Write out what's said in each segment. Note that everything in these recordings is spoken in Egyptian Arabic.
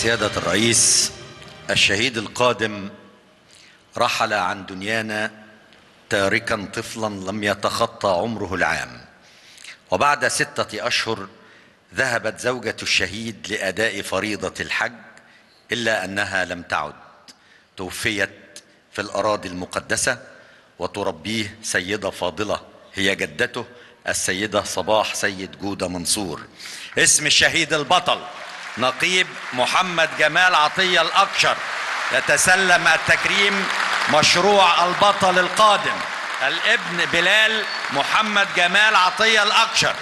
سيادة الرئيس الشهيد القادم رحل عن دنيانا تاركا طفلا لم يتخطى عمره العام وبعد ستة أشهر ذهبت زوجة الشهيد لأداء فريضة الحج إلا أنها لم تعد توفيت في الأراضي المقدسة وتربيه سيدة فاضلة هي جدته السيدة صباح سيد جودة منصور اسم الشهيد البطل نقيب محمد جمال عطية الأكشر يتسلم التكريم مشروع البطل القادم الابن بلال محمد جمال عطية الأكشر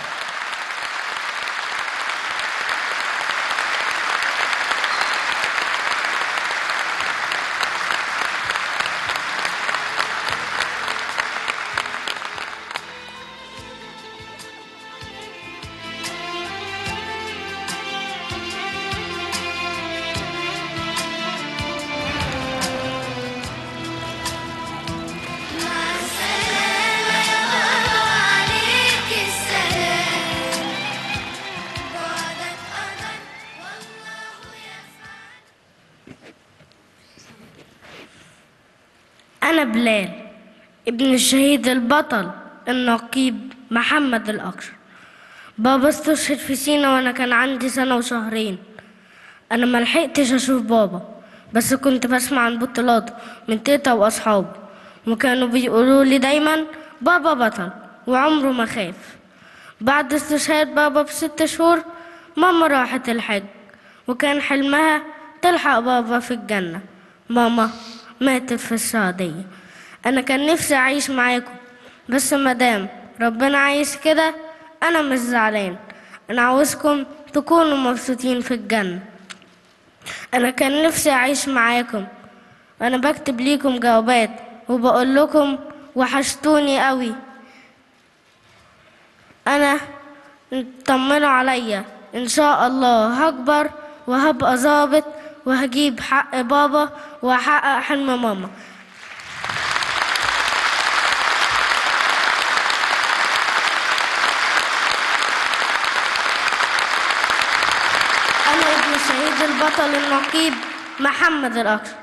مع السلامة يا بابا عليك السلام بعدك قدر والله يفعل أنا بلال ابن الشهيد البطل النقيب محمد الأكشر بابا استشهد في سينا وأنا كان عندي سنة وشهرين أنا ملحقتش أشوف بابا بس كنت بسمع عن بطولاته من تيتا وأصحابه وكانوا بيقولوا لي دايما بابا بطل وعمره ما خاف بعد استشهاد بابا بست شهور ماما راحت الحج وكان حلمها تلحق بابا في الجنة ماما ماتت في السعودية أنا كان نفسي أعيش معاكم بس مادام ربنا عايز كده أنا مش زعلان أنا عاوزكم تكونوا مبسوطين في الجنة أنا كان نفسي أعيش معاكم أنا بكتب ليكم جوابات وبقول لكم وحشتوني قوي أنا اطمنوا عليا إن شاء الله هكبر وهبقى ظابط وهجيب حق بابا وهحقق حلم ماما أنا ابن الشهيد البطل النقيب محمد الأكرم